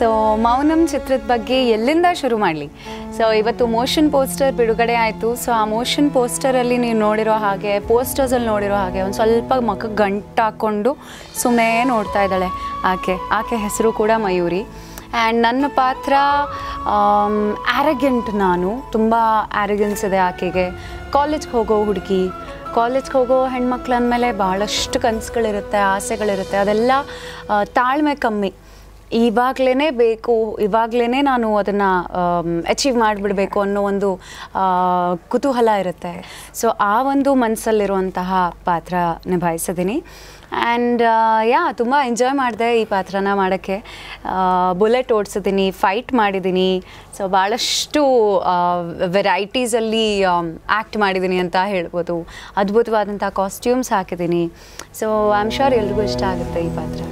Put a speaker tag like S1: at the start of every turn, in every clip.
S1: So ಮೌನಂ ಚಿತ್ರದ ಬಗ್ಗೆ ಎಲ್ಲಿಂದ ಶುರು ಮಾಡಲಿ ಸೊ ಇವತ್ತು ಮೋಷನ್ ಪೋಸ್ಟರ್ ಬಿಡುಗಡೆ ಆಯಿತು ಸೊ ಆ ಮೋಷನ್ ಪೋಸ್ಟರಲ್ಲಿ ನೀವು ನೋಡಿರೋ ಹಾಗೆ ಪೋಸ್ಟರ್ಸಲ್ಲಿ ನೋಡಿರೋ ಹಾಗೆ ಒಂದು ಸ್ವಲ್ಪ ಮಕ್ಕ ಗಂಟು ಹಾಕ್ಕೊಂಡು ಸುಮ್ಮನೆ ನೋಡ್ತಾ ಇದ್ದಾಳೆ ಆಕೆ ಆಕೆ ಹೆಸರು ಕೂಡ ಮಯೂರಿ ಆ್ಯಂಡ್ ನನ್ನ ಪಾತ್ರ ಆ್ಯರಗೆಂಟ್ ನಾನು ತುಂಬ ಆ್ಯರಗೆನ್ಸ್ ಇದೆ ಆಕೆಗೆ ಕಾಲೇಜ್ಗೆ ಹೋಗೋ ಹುಡುಗಿ ಕಾಲೇಜ್ಗೆ ಹೋಗೋ ಹೆಣ್ಮಕ್ಳು ಅಂದಮೇಲೆ ಭಾಳಷ್ಟು ಕನಸುಗಳಿರುತ್ತೆ ಆಸೆಗಳಿರುತ್ತೆ ಅದೆಲ್ಲ ಆ, ತಾಳ್ಮೆ ಕಮ್ಮಿ ಇವಾಗಲೇ ಬೇಕು ಇವಾಗಲೇ ನಾನು ಅದನ್ನು ಅಚೀವ್ ಮಾಡಿಬಿಡಬೇಕು ಅನ್ನೋ ಒಂದು ಆ, ಕುತೂಹಲ ಇರುತ್ತೆ ಸೊ ಆ ಒಂದು ಮನಸ್ಸಲ್ಲಿರುವಂತಹ ಪಾತ್ರ ನಿಭಾಯಿಸಿದ್ದೀನಿ ಆ್ಯಂಡ್ ಯಾ ತುಂಬ ಎಂಜಾಯ್ ಮಾಡಿದೆ ಈ ಪಾತ್ರನ ಮಾಡೋಕ್ಕೆ ಬುಲೆಟ್ ಓಡಿಸಿದ್ದೀನಿ ಫೈಟ್ ಮಾಡಿದ್ದೀನಿ ಸೊ ಭಾಳಷ್ಟು ವೆರೈಟೀಸಲ್ಲಿ ಆ್ಯಕ್ಟ್ ಮಾಡಿದ್ದೀನಿ ಅಂತ ಹೇಳ್ಬೋದು ಅದ್ಭುತವಾದಂಥ ಕಾಸ್ಟ್ಯೂಮ್ಸ್ ಹಾಕಿದ್ದೀನಿ ಸೊ ಐ ಆಮ್ ಶೋರ್ ಎಲ್ರಿಗೂ ಇಷ್ಟ ಆಗುತ್ತೆ ಈ ಪಾತ್ರ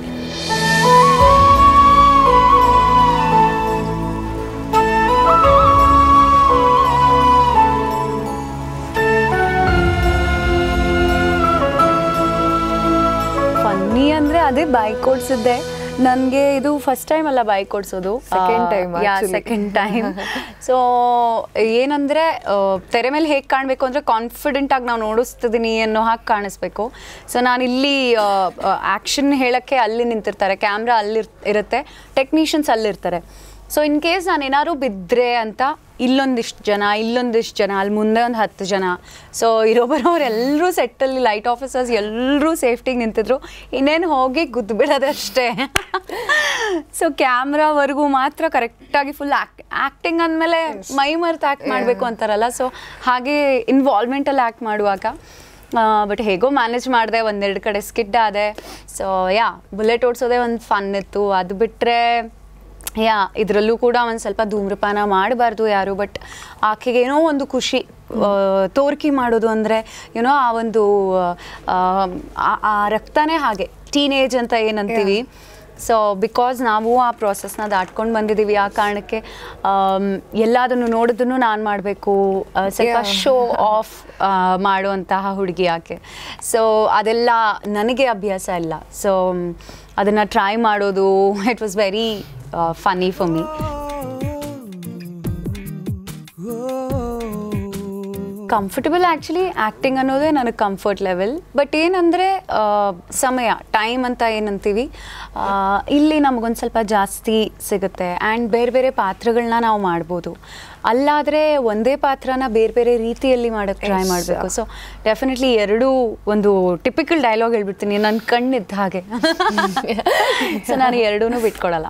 S1: ಫನ್ನಿ ಅಂದರೆ ಅದೇ ಬೈಕ್ ಓಡಿಸಿದ್ದೆ ನನಗೆ ಇದು ಫಸ್ಟ್ ಟೈಮ್ ಅಲ್ಲ ಬೈಕ್ ಓಡಿಸೋದು
S2: Second time actually.
S1: Second time so ಏನಂದರೆ ತೆರೆ ಮೇಲೆ ಹೇಗೆ ಕಾಣಬೇಕು ಅಂದರೆ ಕಾನ್ಫಿಡೆಂಟ್ ಆಗಿ ನಾವು ನೋಡಿಸ್ತಿದ್ದೀನಿ ಅನ್ನೋ ಹಾಗೆ ಕಾಣಿಸ್ಬೇಕು ಸೊ ನಾನು ಇಲ್ಲಿ ಆ್ಯಕ್ಷನ್ ಹೇಳೋಕ್ಕೆ ಅಲ್ಲಿ ನಿಂತಿರ್ತಾರೆ ಕ್ಯಾಮ್ರಾ ಅಲ್ಲಿ ಇರುತ್ತೆ ಟೆಕ್ನಿಷಿಯನ್ಸ್ ಅಲ್ಲಿರ್ತಾರೆ ಸೊ ಇನ್ ಕೇಸ್ ನಾನು ಏನಾದ್ರು ಬಿದ್ದರೆ ಅಂತ ಇಲ್ಲೊಂದಿಷ್ಟು ಜನ ಇಲ್ಲೊಂದಿಷ್ಟು ಜನ ಅಲ್ಲಿ ಮುಂದೆ ಒಂದು ಹತ್ತು ಜನ ಸೊ ಇರೋ ಬರೋರೆಲ್ಲರೂ ಸೆಟ್ಟಲ್ಲಿ ಲೈಟ್ ಆಫೀಸರ್ಸ್ ಎಲ್ಲರೂ ಸೇಫ್ಟಿಗೆ ನಿಂತಿದ್ರು ಇನ್ನೇನು ಹೋಗಿ ಗುದ್ದು ಬಿಡೋದಷ್ಟೇ ಸೊ ಕ್ಯಾಮ್ರಾವರೆಗೂ ಮಾತ್ರ ಕರೆಕ್ಟಾಗಿ ಫುಲ್ ಆ್ಯಕ್ ಆ್ಯಕ್ಟಿಂಗ್ ಅಂದಮೇಲೆ ಮೈ ಮರೆತು ಆ್ಯಕ್ಟ್ ಮಾಡಬೇಕು ಅಂತಾರಲ್ಲ ಸೊ ಹಾಗೆ ಇನ್ವಾಲ್ವ್ಮೆಂಟಲ್ಲಿ ಆ್ಯಕ್ಟ್ ಮಾಡುವಾಗ ಬಟ್ ಹೇಗೋ ಮ್ಯಾನೇಜ್ ಮಾಡಿದೆ ಒಂದೆರಡು ಕಡೆ ಸ್ಕಿಡ್ ಆದೆ ಸೊ ಯಾ ಬುಲೆಟ್ ಓಡಿಸೋದೇ ಒಂದು ಫನ್ ಇತ್ತು ಅದು ಬಿಟ್ಟರೆ ಯಾ ಇದರಲ್ಲೂ ಕೂಡ ಒಂದು ಸ್ವಲ್ಪ ಧೂಮ್ರಪಾನ ಮಾಡಬಾರ್ದು ಯಾರು ಬಟ್ ಆಕೆಗೆ ಏನೋ ಒಂದು ಖುಷಿ ತೋರ್ಕಿ ಮಾಡೋದು ಅಂದರೆ ಏನೋ ಆ ಒಂದು ಆ, ಆ- ಆ ರಕ್ತನೇ ಹಾಗೆ ಟೀನೇಜ್ ಅಂತ ಏನಂತೀವಿ ಸೊ ಬಿಕಾಸ್ ನಾವು ಆ ಪ್ರಾಸೆಸ್ನ ದಾಟ್ಕೊಂಡು ಬಂದಿದ್ದೀವಿ ಆ ಕಾರಣಕ್ಕೆ ಆಮ್, ಎಲ್ಲದನ್ನು ನೋಡಿದ್ರು ನಾನು ಮಾಡಬೇಕು ಸ್ವಲ್ಪ
S2: Yeah.
S1: ಶೋ ಆಫ್ ಮಾಡುವಂತಹ ಹುಡುಗಿ ಆಕೆ ಸೊ ಅದೆಲ್ಲ ನನಗೆ ಅಭ್ಯಾಸ ಇಲ್ಲ ಸೊ ಅದನ್ನು ಟ್ರೈ ಮಾಡೋದು it was very funny for me comfortable actually acting ಅನ್ನೋದೇ ನನಗೆ ಕಂಫರ್ಟ್ ಲೆವೆಲ್ ಬಟ್ ಏನಂದರೆ ಸಮಯ ಟೈಮ್ ಅಂತ ಏನಂತೀವಿ ಆ, ಇಲ್ಲಿ ನಮಗೊಂದು ಸ್ವಲ್ಪ ಜಾಸ್ತಿ ಸಿಗುತ್ತೆ ಆ್ಯಂಡ್ ಬೇರೆ ಬೇರೆ ಪಾತ್ರಗಳನ್ನ ನಾವು ಮಾಡ್ಬೋದು ಅಲ್ಲಾದರೆ ಒಂದೇ ಪಾತ್ರನ ಬೇರೆ ಬೇರೆ ರೀತಿಯಲ್ಲಿ ಮಾಡೋಕ್ಕೆ ಟ್ರೈ
S2: Yes.
S1: ಮಾಡಬೇಕು ಸೊ ಡೆಫಿನೆಟ್ಲಿ ಎರಡೂ ಒಂದು ಟಿಪಿಕಲ್ ಡೈಲಾಗ್ ಹೇಳ್ಬಿಡ್ತೀನಿ ನನ್ನ ಕಣ್ಣಿದ್ದ ಹಾಗೆ ಸೊ ನಾನು ಎರಡೂ ಬಿಟ್ಕೊಡಲ್ಲ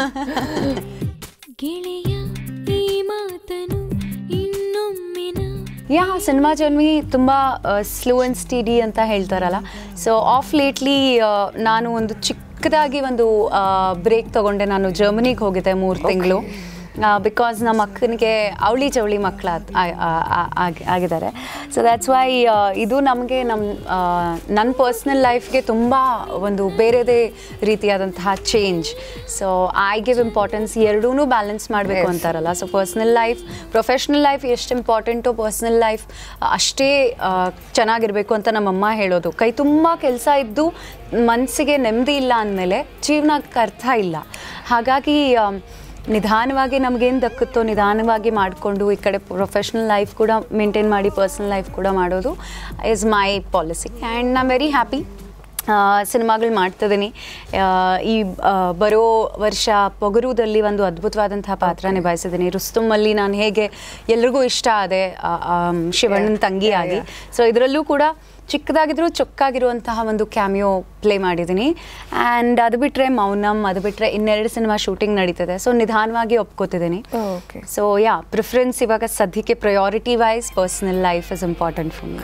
S3: ಗೆಳೆಯ ಈ ಮಾತನು ಇನ್ನೊಮ್ಮೆನ
S1: ಯಾ ಸಿನಿಮಾ ಜನ್ವಿ ತುಂಬ ಸ್ಲೋ ಆ್ಯಂಡ್ ಸ್ಟಡಿ ಅಂತ ಹೇಳ್ತಾರಲ್ಲ ಸೊ ಆಫ್ ಲೇಟ್ಲಿ ನಾನು ಒಂದು ಚಿಕ್ಕದಾಗಿ ಒಂದು ಬ್ರೇಕ್ ತಗೊಂಡೆ ನಾನು ಜರ್ಮನಿಗೆ ಹೋಗಿದ್ದೆ ಮೂರು ತಿಂಗಳು ಬಿಕಾಸ್ ನಮ್ಮ ಅಕ್ಕನಿಗೆ ಅವಳಿ ಜವಳಿ ಮಕ್ಕಳ ಆಗಿದ್ದಾರೆ ಸೊ ದ್ಯಾಟ್ಸ್ ವೈ ಇದು ನಮಗೆ ನಮ್ಮ ನನ್ನ ಪರ್ಸ್ನಲ್ ಲೈಫ್ಗೆ ತುಂಬ ಒಂದು ಬೇರೆದೇ ರೀತಿಯಾದಂತಹ change so I give importance ಎರಡೂ ಬ್ಯಾಲೆನ್ಸ್ ಮಾಡಬೇಕು
S2: Yes.
S1: ಅಂತಾರಲ್ಲ so personal life professional life ಎಷ್ಟು ಇಂಪಾರ್ಟೆಂಟು ಪರ್ಸ್ನಲ್ ಲೈಫ್ ಅಷ್ಟೇ ಆ, ಚೆನ್ನಾಗಿರಬೇಕು ಅಂತ ನಮ್ಮಮ್ಮ ಹೇಳೋದು ಕೈ ತುಂಬ ಕೆಲಸ ಇದ್ದು ಮನಸ್ಸಿಗೆ ನೆಮ್ಮದಿ ಇಲ್ಲ ಅಂದಮೇಲೆ ಜೀವನಕ್ಕೆ ಅರ್ಥ ಇಲ್ಲ ಹಾಗಾಗಿ ಆಮ್, ನಿಧಾನವಾಗಿ ನಮಗೇನು ದಕ್ಕುತ್ತೋ ನಿಧಾನವಾಗಿ ಮಾಡಿಕೊಂಡು ಈ ಕಡೆ ಪ್ರೊಫೆಷ್ನಲ್ ಲೈಫ್ ಕೂಡ ಮೇಂಟೈನ್ ಮಾಡಿ ಪರ್ಸ್ನಲ್ ಲೈಫ್ ಕೂಡ ಮಾಡೋದು is my policy and I am very happy ಸಿನಿಮಾಗಳು ಮಾಡ್ತಿದ್ದೀನಿ ಆ, ಈ ಆ, ಬರೋ ವರ್ಷ ಪೊಗರುದಲ್ಲಿ ಒಂದು ಅದ್ಭುತವಾದಂತಹ ಪಾತ್ರ ನಿಭಾಯಿಸಿದ್ದೀನಿ ರುಸ್ತುಮಲ್ಲಿ ನಾನು ಹೇಗೆ ಎಲ್ರಿಗೂ ಇಷ್ಟ ಆದೆ ಆ, ಆಮ್, ಶಿವಣ್ಣನ ತಂಗಿಯಾಗಿ ಸೊ ಇದರಲ್ಲೂ ಕೂಡ ಚಿಕ್ಕದಾಗಿದ್ರೂ ಚೊಕ್ಕಾಗಿರುವಂತಹ ಒಂದು ಕ್ಯಾಮಿಯೋ ಪ್ಲೇ ಮಾಡಿದ್ದೀನಿ ಆ್ಯಂಡ್ ಅದು ಬಿಟ್ಟರೆ ಮೌನಂ ಅದು ಬಿಟ್ಟರೆ ಇನ್ನೆರಡು ಸಿನಿಮಾ ಶೂಟಿಂಗ್ ನಡೀತಿದೆ ಸೊ ನಿಧಾನವಾಗಿ ಒಪ್ಕೋತಿದ್ದೀನಿ
S2: ಓಕೆ
S1: ಸೊ ಯಾ ಪ್ರಿಫರೆನ್ಸ್ ಇವಾಗ ಸದ್ಯಕ್ಕೆ priority wise personal life is important for me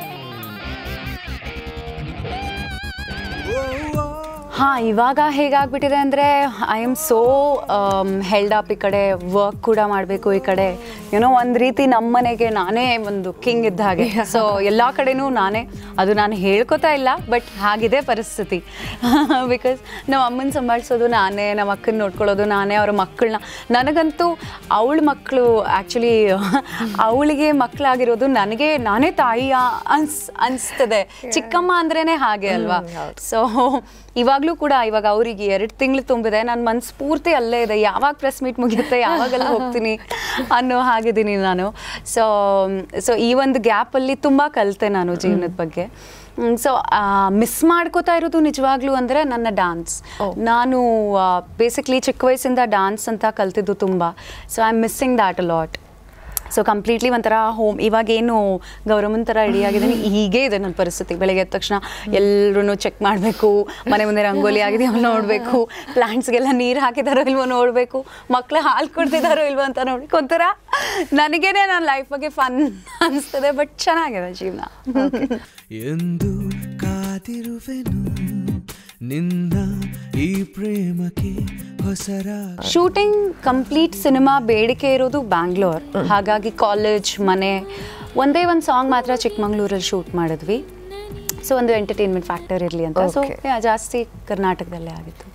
S1: ಹಾಂ ಇವಾಗ ಹೇಗಾಗ್ಬಿಟ್ಟಿದೆ ಅಂದರೆ I am so held up ಈ ಕಡೆ ವರ್ಕ್ ಕೂಡ ಮಾಡಬೇಕು ಈ ಕಡೆ ಏನೋ ಒಂದು ರೀತಿ ನಮ್ಮ ಮನೆಗೆ ನಾನೇ ಒಂದು ಕಿಂಗ್ ಇದ್ದ ಹಾಗೆ ಸೊ ಎಲ್ಲ ಕಡೆನೂ ನಾನೇ ಅದು ನಾನು ಹೇಳ್ಕೊತಾ ಇಲ್ಲ ಬಟ್ ಹಾಗಿದೆ ಪರಿಸ್ಥಿತಿ ಬಿಕಾಸ್ ನಮ್ಮ ಅಮ್ಮನ ಸಂಭಾಳಿಸೋದು ನಾನೇ ನಮ್ಮ ಅಕ್ಕನ ನೋಡ್ಕೊಳ್ಳೋದು ನಾನೇ ಅವ್ರ ಮಕ್ಕಳನ್ನ ನನಗಂತೂ ಅವಳ ಮಕ್ಕಳು ಆ್ಯಕ್ಚುಲಿ ಅವಳಿಗೆ ಮಕ್ಕಳಾಗಿರೋದು ನನಗೆ ನಾನೇ ತಾಯಿಯ ಅನ್ಸ್ ಅನಿಸ್ತದೆ ಚಿಕ್ಕಮ್ಮ ಅಂದ್ರೇ ಹಾಗೆ ಅಲ್ವಾ ಸೊ ಇವಾಗಲೂ ಇವಾಗಲೂ ಕೂಡ ಇವಾಗ ಅವರಿಗೆ ಎರಡು ತಿಂಗಳು ತುಂಬಿದೆ ನನ್ನ ಮನ್ಸು ಪೂರ್ತಿ ಅಲ್ಲೇ ಇದೆ ಯಾವಾಗ ಪ್ರೆಸ್ ಮೀಟ್ ಮುಗಿಯುತ್ತೆ ಯಾವಾಗೆಲ್ಲ ಹೋಗ್ತೀನಿ ಅನ್ನೋ ಹಾಗಿದ್ದೀನಿ ನಾನು ಸೊ ಸೊ ಈ ಒಂದು ಗ್ಯಾಪಲ್ಲಿ ತುಂಬ ಕಲಿತೆ ನಾನು ಜೀವನದ ಬಗ್ಗೆ ಸೊ ಮಿಸ್ ಮಾಡ್ಕೋತಾ ಇರೋದು ನಿಜವಾಗ್ಲೂ ಅಂದರೆ ನನ್ನ ಡಾನ್ಸ್ ನಾನು ಬೇಸಿಕ್ಲಿ ಚಿಕ್ಕ ವಯಸ್ಸಿಂದ ಡಾನ್ಸ್ ಅಂತ ಕಲ್ತಿದ್ದು ತುಂಬ so I am missing that a lot so completely ಒಂಥರ ಹೋಮ್ ಇವಾಗೇನು ಗೌರವನ್ ಥರ ರೆಡಿ ಆಗಿದ್ದೀನಿ ಹೀಗೆ ಇದೆ ನನ್ನ ಪರಿಸ್ಥಿತಿ ಬೆಳಗ್ಗೆ ಎದ್ದ ತಕ್ಷಣ ಎಲ್ಲರೂ ಚೆಕ್ ಮಾಡಬೇಕು ಮನೆ ಮುಂದೆ ರಂಗೋಲಿ ಆಗಿದೆಯೋ ನೋಡಬೇಕು ಪ್ಲಾಂಟ್ಸ್ಗೆಲ್ಲ ನೀರು ಹಾಕಿದಾರೋ ಇಲ್ವೋ ನೋಡಬೇಕು ಮಕ್ಕಳು ಹಾಲು ಕೊಡ್ತಿದ್ದಾರೋ ಇಲ್ವೋ ಅಂತ ನೋಡ್ಬೇಕು ಒಂಥರ ನನಗೇನೆ ನನ್ನ ಲೈಫ್ ಬಗ್ಗೆ ಫನ್ ಅನಿಸ್ತದೆ ಬಟ್ ಚೆನ್ನಾಗಿದೆ ಜೀವನ
S2: ಎಂದು ಕಾದಿರುವೆನು ನಿನ್ನ ಈ ಪ್ರೇಮಕ್ಕೆ ಹೊಸರ
S1: ಶೂಟಿಂಗ್ ಕಂಪ್ಲೀಟ್ ಸಿನಿಮಾ ಬೇಡಿಕೆ ಇರೋದು ಬ್ಯಾಂಗ್ಳೂರ್ ಹಾಗಾಗಿ ಕಾಲೇಜ್ ಮನೆ ಒಂದೇ ಒಂದು ಸಾಂಗ್ ಮಾತ್ರ ಚಿಕ್ಕಮಂಗ್ಳೂರಲ್ಲಿ ಶೂಟ್ ಮಾಡಿದ್ವಿ ಸೊ ಒಂದು ಎಂಟರ್ಟೈನ್ಮೆಂಟ್ ಫ್ಯಾಕ್ಟರ್ ಇರಲಿ ಅಂತ ಸೊ
S4: Okay.
S1: ಜಾಸ್ತಿ ಕರ್ನಾಟಕದಲ್ಲೇ ಆಗಿತ್ತು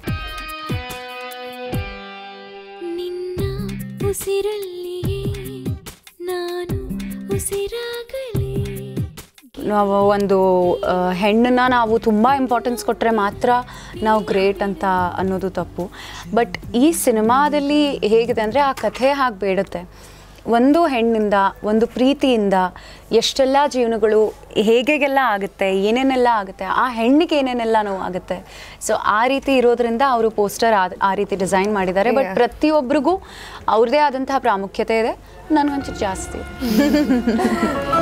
S3: ನಿನ್ನ ಉಸಿರಲ್ಲಿಯೇ ನಾನು ಉಸಿರಾಗಲಿ
S1: ನಾವು ಒಂದು ಆ, ಹೆಣ್ಣನ್ನ ನಾವು ತುಂಬ ಇಂಪಾರ್ಟೆನ್ಸ್ ಕೊಟ್ಟರೆ ಮಾತ್ರ ನಾವು ಗ್ರೇಟ್ ಅಂತ ಅನ್ನೋದು ತಪ್ಪು ಬಟ್ ಈ ಸಿನಿಮಾದಲ್ಲಿ ಹೇಗಿದೆ ಅಂದರೆ ಆ ಕಥೆ ಹಾಗೆ ಬೇಡುತ್ತೆ ಒಂದು ಹೆಣ್ಣಿಂದ ಒಂದು ಪ್ರೀತಿಯಿಂದ ಎಷ್ಟೆಲ್ಲ ಜೀವನಗಳು ಹೇಗೆಲ್ಲ ಆಗುತ್ತೆ ಏನೇನೆಲ್ಲ ಆಗುತ್ತೆ ಆ ಹೆಣ್ಣಿಗೆ ಏನೇನೆಲ್ಲ ನೋವು ಆಗುತ್ತೆ ಸೊ ಆ ರೀತಿ ಇರೋದ್ರಿಂದ ಅವರು ಪೋಸ್ಟರ್ ಆ ರೀತಿ ಡಿಸೈನ್ ಮಾಡಿದ್ದಾರೆ ಬಟ್
S4: Yeah.
S1: ಪ್ರತಿಯೊಬ್ಬರಿಗೂ ಅವ್ರದ್ದೇ ಆದಂತಹ ಪ್ರಾಮುಖ್ಯತೆ ಇದೆ ನನಗೊಂಚೂರು ಜಾಸ್ತಿ ಇದೆ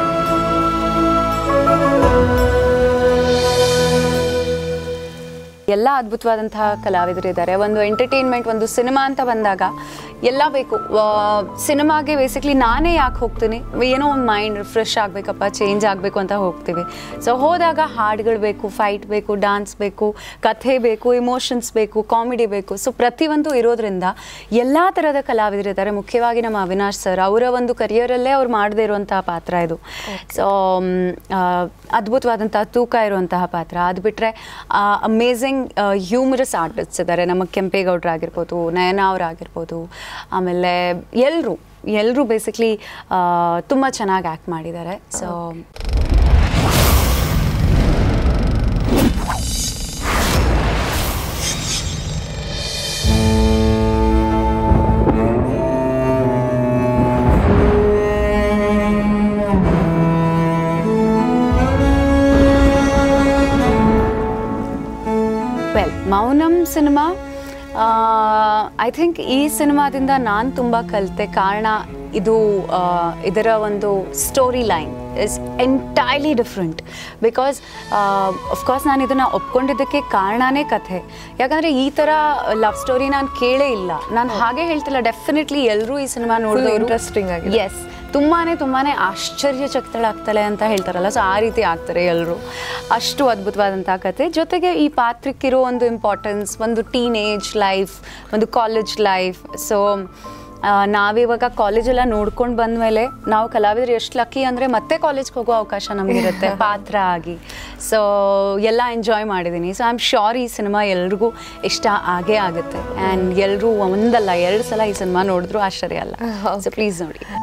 S1: ಎಲ್ಲ ಅದ್ಭುತವಾದಂತಹ ಕಲಾವಿದರು ಇದ್ದಾರೆ ಒಂದು ಎಂಟರ್ಟೈನ್ಮೆಂಟ್ ಒಂದು ಸಿನಿಮಾ ಅಂತ ಬಂದಾಗ ಎಲ್ಲ ಬೇಕು ಸಿನಿಮಾಗೆ ಬೇಸಿಕ್ಲಿ ನಾನೇ ಯಾಕೆ ಹೋಗ್ತೀನಿ ಏನೋ ಒಂದು ಮೈಂಡ್ ರಿಫ್ರೆಶ್ ಆಗಬೇಕಪ್ಪ ಚೇಂಜ್ ಆಗಬೇಕು ಅಂತ ಹೋಗ್ತೀವಿ ಸೊ ಹೋದಾಗ ಹಾಡುಗಳು ಬೇಕು ಫೈಟ್ ಬೇಕು ಡಾನ್ಸ್ ಬೇಕು ಕಥೆ ಬೇಕು ಇಮೋಷನ್ಸ್ ಬೇಕು ಕಾಮಿಡಿ ಬೇಕು ಸೊ ಪ್ರತಿಯೊಂದು ಇರೋದ್ರಿಂದ ಎಲ್ಲ ಥರದ ಕಲಾವಿದರಿದ್ದಾರೆ ಮುಖ್ಯವಾಗಿ ನಮ್ಮ ಅವಿನಾಶ್ ಸರ್ ಅವರ ಒಂದು ಕರಿಯರಲ್ಲೇ ಅವ್ರು ಮಾಡದೇ ಇರುವಂತಹ ಪಾತ್ರ ಇದು ಸೊ ಅದ್ಭುತವಾದಂತಹ ತೂಕ ಇರುವಂತಹ ಪಾತ್ರ ಅದು ಬಿಟ್ಟರೆ ಅಮೇಝಿಂಗ್ ಹ್ಯೂಮರಸ್ ಆರ್ಟಿಸ್ಟ್ಸ್ ಇದ್ದಾರೆ ನಮ್ಮ ಕೆಂಪೇಗೌಡರಾಗಿರ್ಬೋದು ನಯನ ಅವರಾಗಿರ್ಬೋದು ಆಮೇಲೆ ಎಲ್ಲರೂ ಎಲ್ಲರೂ ಬೇಸಿಕ್ಲಿ ತುಂಬ ಚೆನ್ನಾಗಿ ಆ್ಯಕ್ಟ್ ಮಾಡಿದ್ದಾರೆ so well Mounam cinema I think ಈ ಸಿನಿಮಾದಿಂದ ನಾನು ತುಂಬ ಕಲಿತೆ ಕಾರಣ ಇದು ಆ, ಇದರ ಒಂದು story line is entirely different because of course ನಾನು ಇದನ್ನು ಒಪ್ಕೊಂಡಿದ್ದಕ್ಕೆ ಕಾರಣನೇ ಕಥೆ ಯಾಕಂದರೆ ಈ ಥರ ಲವ್ ಸ್ಟೋರಿ ನಾನು ಕೇಳೇ ಇಲ್ಲ ನಾನು ಹಾಗೆ ಹೇಳ್ತಿಲ್ಲ ಡೆಫಿನೆಟ್ಲಿ ಎಲ್ಲರೂ ಈ ಸಿನಿಮಾ ನೋಡಿದವರು
S4: interesting ಆಗಿದೆ.
S1: ಎಸ್ ತುಂಬಾನೇ ತುಂಬಾನೇ ಆಶ್ಚರ್ಯಚಕಿತಳಾಗ್ತಾಳೆ ಅಂತ ಹೇಳ್ತಾರಲ್ಲ ಸೊ ಆ ರೀತಿ ಆಗ್ತಾರೆ ಎಲ್ಲರೂ ಅಷ್ಟು ಅದ್ಭುತವಾದಂತಹ ಕತೆ ಜೊತೆಗೆ ಈ ಪಾತ್ರಕ್ಕಿರೋ ಒಂದು ಇಂಪಾರ್ಟೆನ್ಸ್ ಒಂದು ಟೀನೇಜ್ ಲೈಫ್ ಒಂದು ಕಾಲೇಜ್ ಲೈಫ್ ಸೊ ನಾವಿವಾಗ ಕಾಲೇಜೆಲ್ಲ ನೋಡ್ಕೊಂಡು ಬಂದಮೇಲೆ ನಾವು ಕಲಾವಿದರು ಎಷ್ಟು ಲಕ್ಕಿ ಅಂದರೆ ಮತ್ತೆ ಕಾಲೇಜ್ಗೆ ಹೋಗೋ ಅವಕಾಶ ನಮಗಿರುತ್ತೆ ಪಾತ್ರ ಆಗಿ ಸೊ ಎಲ್ಲ ಎಂಜಾಯ್ ಮಾಡಿದ್ದೀನಿ ಸೊ ಐ ಆಮ್ ಶ್ಯೂರ್ ಈ ಸಿನಿಮಾ ಎಲ್ರಿಗೂ ಇಷ್ಟ ಆಗೇ ಆಗುತ್ತೆ ಆ್ಯಂಡ್ ಎಲ್ಲರೂ ಒಂದಲ್ಲ ಎರಡು ಸಲ ಈ ಸಿನಿಮಾ ನೋಡಿದ್ರು ಆಶ್ಚರ್ಯ ಅಲ್ಲ ಸೊ ಪ್ಲೀಸ್ ನೋಡಿ